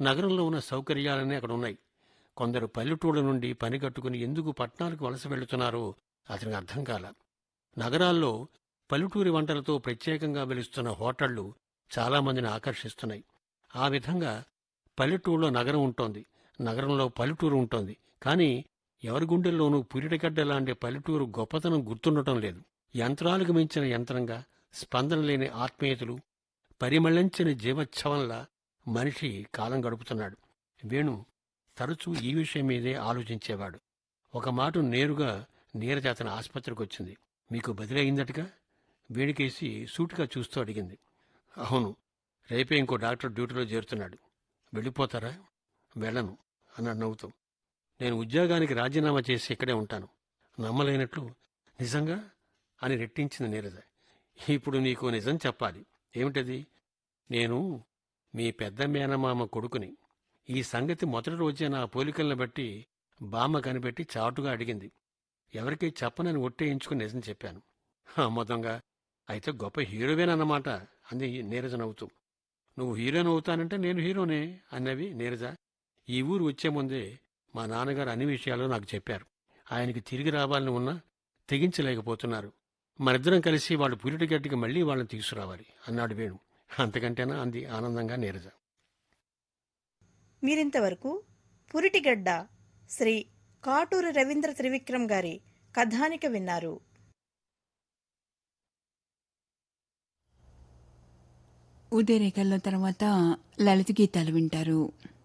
నగరంలో ఉన్న సౌకర్యాలన్నీ అక్కడ ఉన్నాయి కొందరు పల్లెటూళ్ళ నుండి పని కట్టుకుని ఎందుకు పట్టణాలకు వలస వెళుతున్నారో అతనికి అర్థం కాల నగరాల్లో పల్లెటూరి వంటలతో ప్రత్యేకంగా వెలుస్తున్న హోటళ్లు చాలామందిని ఆకర్షిస్తున్నాయి ఆ విధంగా పల్లెటూరులో నగరం ఉంటోంది నగరంలో పల్లెటూరు ఉంటోంది కానీ ఎవరి గుండెల్లోనూ పురిటిగడ్డ లాంటి పల్లెటూరు గొప్పతనం గుర్తుండటం లేదు యంత్రాలకు మించిన యంత్రంగా స్పందన లేని ఆత్మీయతలు పరిమళించిన జీవోత్సవంలా మనిషి కాలం గడుపుతున్నాడు వేణు తరచూ ఈ విషయం మీదే ఆలోచించేవాడు ఒక మాట నేరుగా నీరజ అతని ఆసుపత్రికి వచ్చింది మీకు బదిలయిందటగా వేడికేసి సూటిగా చూస్తూ అడిగింది అవును రేపే ఇంకో డాక్టర్ డ్యూటీలో చేరుతున్నాడు వెళ్ళిపోతారా వెళ్ళను అన్నాడు నవ్వుతూ నేను ఉద్యోగానికి రాజీనామా చేసి ఇక్కడే ఉంటాను నమ్మలేనట్లు నిజంగా అని రెట్టించింది నీరజ ఇప్పుడు నీకు నిజం చెప్పాలి ఏమిటది నేను మీ పెద్ద మేనమామ కొడుకుని ఈ సంగతి మొదటి రోజే నా పోలికలను బట్టి బామ్మ కనిపెట్టి చాటుగా అడిగింది ఎవరికీ చెప్పనని ఒట్టేయించుకుని నిజం చెప్పాను మొత్తంగా అయితే గొప్ప హీరోవేనన్నమాట అంది నీరజ నవ్వుతూ నువ్వు హీరోయిన్ అవుతానంటే నేను హీరోనే అన్నవి నీరజ ఈ ఊరు వచ్చే ముందే మా నాన్నగారు అన్ని విషయాలు నాకు చెప్పారు ఆయనకి తిరిగి రావాలని ఉన్నా తెగించలేకపోతున్నారు మరిద్దరం కలిసి వాళ్ళ పురిటి గడ్డికి మళ్ళీ వాళ్ళని తీసుకురావాలి అన్నాడు వేణు అంతకంటేనా అంది ఆనందంగా నీరజ మీరింతవరకు పురిటిగడ్డ శ్రీ కాటూరి రవీంద్ర త్రివిక్రమ్ గారి కథానిక విన్నారు ఉదయరేఖల్లో తర్వాత లలిత గీతాలు వింటారు